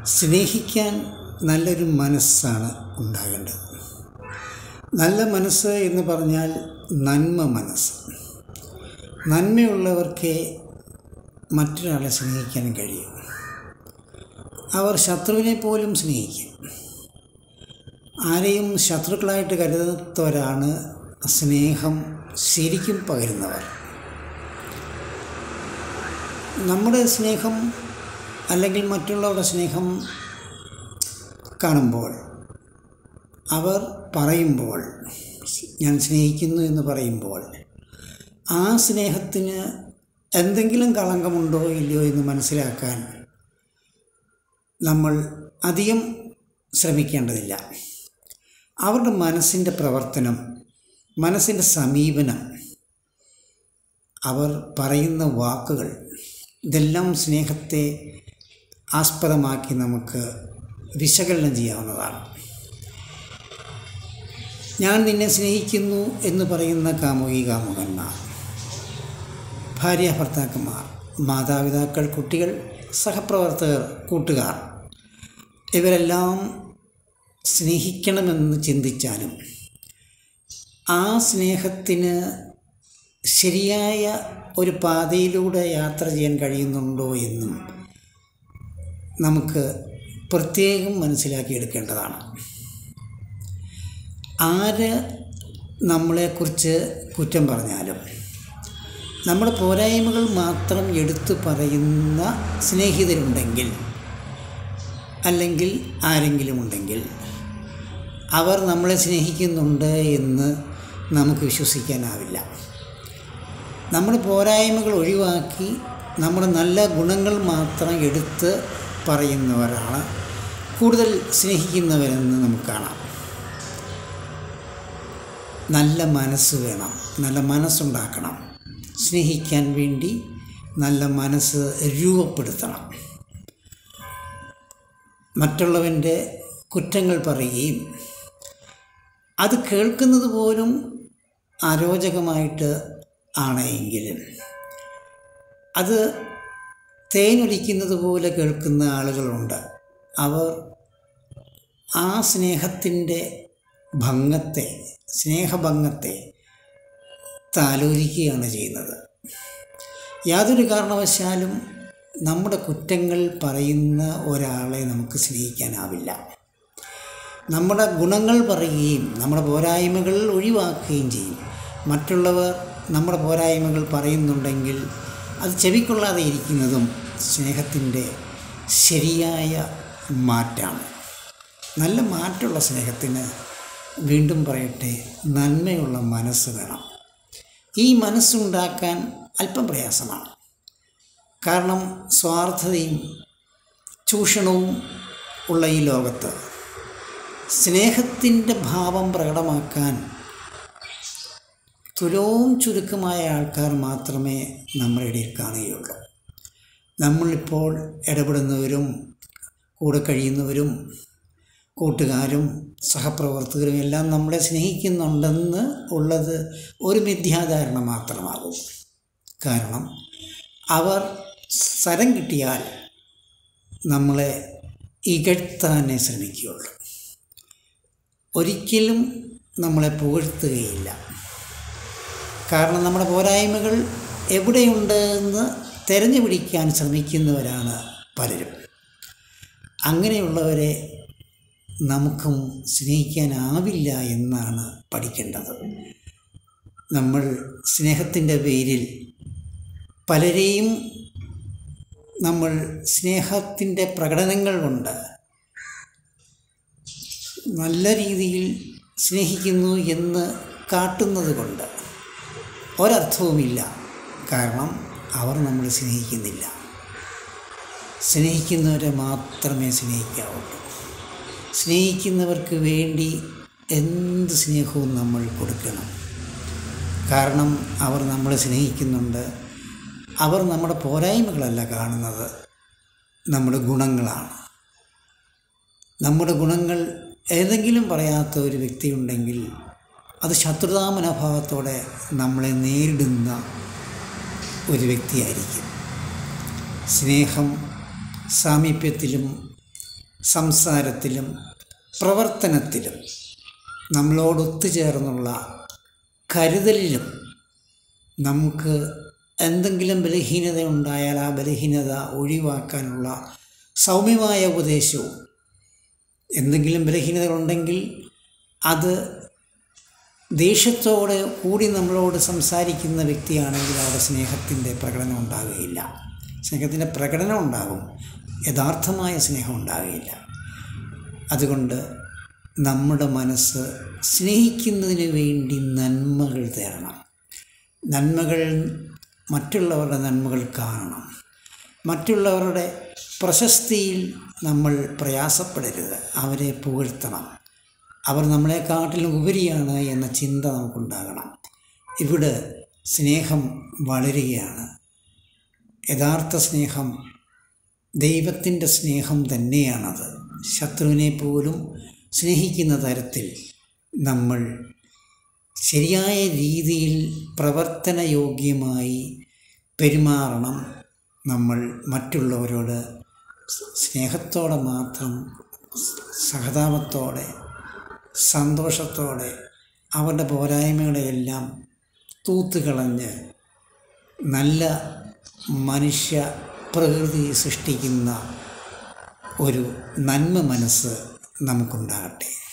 സ്നേഹിക്കാൻ നല്ലൊരു മനസ്സാണ് ഉണ്ടാകേണ്ടത് നല്ല മനസ്സ് എന്ന് പറഞ്ഞാൽ നന്മ മനസ്സ് നന്മയുള്ളവർക്കേ മറ്റൊരാളെ സ്നേഹിക്കാൻ കഴിയും അവർ ശത്രുവിനെ പോലും സ്നേഹിക്കും ആരെയും ശത്രുക്കളായിട്ട് കരുതാത്തവരാണ് സ്നേഹം ശരിക്കും പകരുന്നവർ നമ്മുടെ സ്നേഹം അല്ലെങ്കിൽ മറ്റുള്ളവരുടെ സ്നേഹം കാണുമ്പോൾ അവർ പറയുമ്പോൾ ഞാൻ സ്നേഹിക്കുന്നു എന്ന് പറയുമ്പോൾ ആ സ്നേഹത്തിന് എന്തെങ്കിലും കളങ്കമുണ്ടോ ഇല്ലയോ എന്ന് മനസ്സിലാക്കാൻ നമ്മൾ അധികം ശ്രമിക്കേണ്ടതില്ല അവരുടെ മനസ്സിൻ്റെ പ്രവർത്തനം മനസ്സിൻ്റെ സമീപനം അവർ പറയുന്ന വാക്കുകൾ ഇതെല്ലാം സ്നേഹത്തെ ആസ്പദമാക്കി നമുക്ക് വിശകലനം ചെയ്യാവുന്നതാണ് ഞാൻ നിന്നെ സ്നേഹിക്കുന്നു എന്ന് പറയുന്ന കാമുകി കാമുകന്മാർ ഭാര്യ ഭർത്താക്കന്മാർ മാതാപിതാക്കൾ കുട്ടികൾ സഹപ്രവർത്തകർ കൂട്ടുകാർ ഇവരെല്ലാം സ്നേഹിക്കണമെന്ന് ചിന്തിച്ചാലും ആ സ്നേഹത്തിന് ശരിയായ ഒരു പാതയിലൂടെ യാത്ര ചെയ്യാൻ കഴിയുന്നുണ്ടോ എന്നും നമുക്ക് പ്രത്യേകം മനസ്സിലാക്കിയെടുക്കേണ്ടതാണ് ആര് നമ്മളെക്കുറിച്ച് കുറ്റം പറഞ്ഞാലും നമ്മുടെ പോരായ്മകൾ മാത്രം എടുത്തു പറയുന്ന സ്നേഹിതരുണ്ടെങ്കിൽ അല്ലെങ്കിൽ ആരെങ്കിലും ഉണ്ടെങ്കിൽ അവർ നമ്മളെ സ്നേഹിക്കുന്നുണ്ട് എന്ന് നമുക്ക് വിശ്വസിക്കാനാവില്ല നമ്മുടെ പോരായ്മകൾ ഒഴിവാക്കി നമ്മുടെ നല്ല ഗുണങ്ങൾ മാത്രം എടുത്ത് പറയുന്നവരാണ് കൂടുതൽ സ്നേഹിക്കുന്നവരെന്ന് നമുക്ക് കാണാം നല്ല മനസ്സ് വേണം നല്ല മനസ്സുണ്ടാക്കണം സ്നേഹിക്കാൻ വേണ്ടി നല്ല മനസ്സ് രൂപപ്പെടുത്തണം മറ്റുള്ളവൻ്റെ കുറ്റങ്ങൾ പറയുകയും അത് കേൾക്കുന്നത് പോലും അരോചകമായിട്ട് ആണ് എങ്കിലും അത് തേനൊലിക്കുന്നത് പോലെ കേൾക്കുന്ന ആളുകളുണ്ട് അവർ ആ സ്നേഹത്തിൻ്റെ ഭംഗത്തെ സ്നേഹഭംഗത്തെ താലോലിക്കുകയാണ് ചെയ്യുന്നത് യാതൊരു കാരണവശാലും നമ്മുടെ കുറ്റങ്ങൾ പറയുന്ന ഒരാളെ നമുക്ക് സ്നേഹിക്കാനാവില്ല നമ്മുടെ ഗുണങ്ങൾ പറയുകയും നമ്മുടെ പോരായ്മകൾ ഒഴിവാക്കുകയും ചെയ്യും മറ്റുള്ളവർ നമ്മുടെ പോരായ്മകൾ പറയുന്നുണ്ടെങ്കിൽ അത് ചെവിക്കൊള്ളാതെ ഇരിക്കുന്നതും സ്നേഹത്തിൻ്റെ ശരിയായ മാറ്റാണ് നല്ല മാറ്റമുള്ള സ്നേഹത്തിന് വീണ്ടും പറയട്ടെ നന്മയുള്ള മനസ്സ് വേണം ഈ മനസ്സുണ്ടാക്കാൻ അല്പം പ്രയാസമാണ് കാരണം സ്വാർത്ഥതയും ചൂഷണവും ഉള്ള ഈ ലോകത്ത് സ്നേഹത്തിൻ്റെ ഭാവം പ്രകടമാക്കാൻ തുലവും ചുരുക്കമായ ആൾക്കാർ മാത്രമേ നമ്മുടെ ഇടയിൽ കാണുകയുള്ളൂ നമ്മളിപ്പോൾ ഇടപെടുന്നവരും കൂടെ കഴിയുന്നവരും കൂട്ടുകാരും സഹപ്രവർത്തകരും എല്ലാം നമ്മളെ സ്നേഹിക്കുന്നുണ്ടെന്ന് ഉള്ളത് ഒരു മിഥ്യാധാരണ മാത്രമാകും കാരണം അവർ സ്ഥലം കിട്ടിയാൽ നമ്മളെ ഇകഴ്ത്താനേ ശ്രമിക്കുകയുള്ളൂ ഒരിക്കലും നമ്മളെ പുകഴ്ത്തുകയില്ല കാരണം നമ്മുടെ പോരായ്മകൾ എവിടെയുണ്ട് എന്ന് തിരഞ്ഞു പിടിക്കാൻ ശ്രമിക്കുന്നവരാണ് പലരും അങ്ങനെയുള്ളവരെ നമുക്കും സ്നേഹിക്കാനാവില്ല എന്നാണ് പഠിക്കേണ്ടത് നമ്മൾ സ്നേഹത്തിൻ്റെ പേരിൽ പലരെയും നമ്മൾ സ്നേഹത്തിൻ്റെ പ്രകടനങ്ങൾ കൊണ്ട് നല്ല രീതിയിൽ സ്നേഹിക്കുന്നു എന്ന് കാട്ടുന്നത് കൊണ്ട് ഒരർത്ഥവുമില്ല കാരണം അവർ നമ്മളെ സ്നേഹിക്കുന്നില്ല സ്നേഹിക്കുന്നവരെ മാത്രമേ സ്നേഹിക്കാവുള്ളൂ സ്നേഹിക്കുന്നവർക്ക് വേണ്ടി എന്ത് സ്നേഹവും നമ്മൾ കൊടുക്കണം കാരണം അവർ നമ്മളെ സ്നേഹിക്കുന്നുണ്ട് അവർ നമ്മുടെ പോരായ്മകളല്ല കാണുന്നത് നമ്മുടെ ഗുണങ്ങളാണ് നമ്മുടെ ഗുണങ്ങൾ ഏതെങ്കിലും പറയാത്ത ഒരു വ്യക്തിയുണ്ടെങ്കിൽ അത് ശത്രുതാ മനോഭാവത്തോടെ നമ്മളെ നേരിടുന്ന ഒരു വ്യക്തിയായിരിക്കും സ്നേഹം സാമീപ്യത്തിലും സംസാരത്തിലും പ്രവർത്തനത്തിലും നമ്മളോട് ഒത്തുചേർന്നുള്ള കരുതലിലും നമുക്ക് എന്തെങ്കിലും ബലഹീനത ഉണ്ടായാൽ ആ ബലഹീനത ഒഴിവാക്കാനുള്ള സൗമ്യമായ ഉപദേശവും എന്തെങ്കിലും ബലഹീനതകളുണ്ടെങ്കിൽ അത് ദേഷ്യത്തോടെ കൂടി നമ്മളോട് സംസാരിക്കുന്ന വ്യക്തിയാണെങ്കിൽ അവിടെ സ്നേഹത്തിൻ്റെ പ്രകടനം ഉണ്ടാകുകയില്ല സ്നേഹത്തിൻ്റെ പ്രകടനം ഉണ്ടാകും യഥാർത്ഥമായ സ്നേഹം ഉണ്ടാകുകയില്ല അതുകൊണ്ട് നമ്മുടെ മനസ്സ് സ്നേഹിക്കുന്നതിന് വേണ്ടി നന്മകൾ തേടണം നന്മകൾ മറ്റുള്ളവരുടെ നന്മകൾ കാണണം മറ്റുള്ളവരുടെ പ്രശസ്തിയിൽ നമ്മൾ പ്രയാസപ്പെടരുത് അവരെ പുകഴ്ത്തണം അവർ നമ്മളെക്കാട്ടിലും ഉപരിയാണ് എന്ന ചിന്ത നമുക്കുണ്ടാകണം ഇവിടെ സ്നേഹം വളരുകയാണ് യഥാർത്ഥ സ്നേഹം ദൈവത്തിൻ്റെ സ്നേഹം തന്നെയാണത് ശത്രുവിനെ പോലും സ്നേഹിക്കുന്ന തരത്തിൽ നമ്മൾ ശരിയായ രീതിയിൽ പ്രവർത്തനയോഗ്യമായി പെരുമാറണം നമ്മൾ മറ്റുള്ളവരോട് സ്നേഹത്തോടെ മാത്രം സഹതാപത്തോടെ സന്തോഷത്തോടെ അവരുടെ പോരായ്മകളെയെല്ലാം തൂത്തുകളഞ്ഞ് നല്ല മനുഷ്യ പ്രകൃതി സൃഷ്ടിക്കുന്ന ഒരു നന്മ മനസ്സ് നമുക്കുണ്ടാകട്ടെ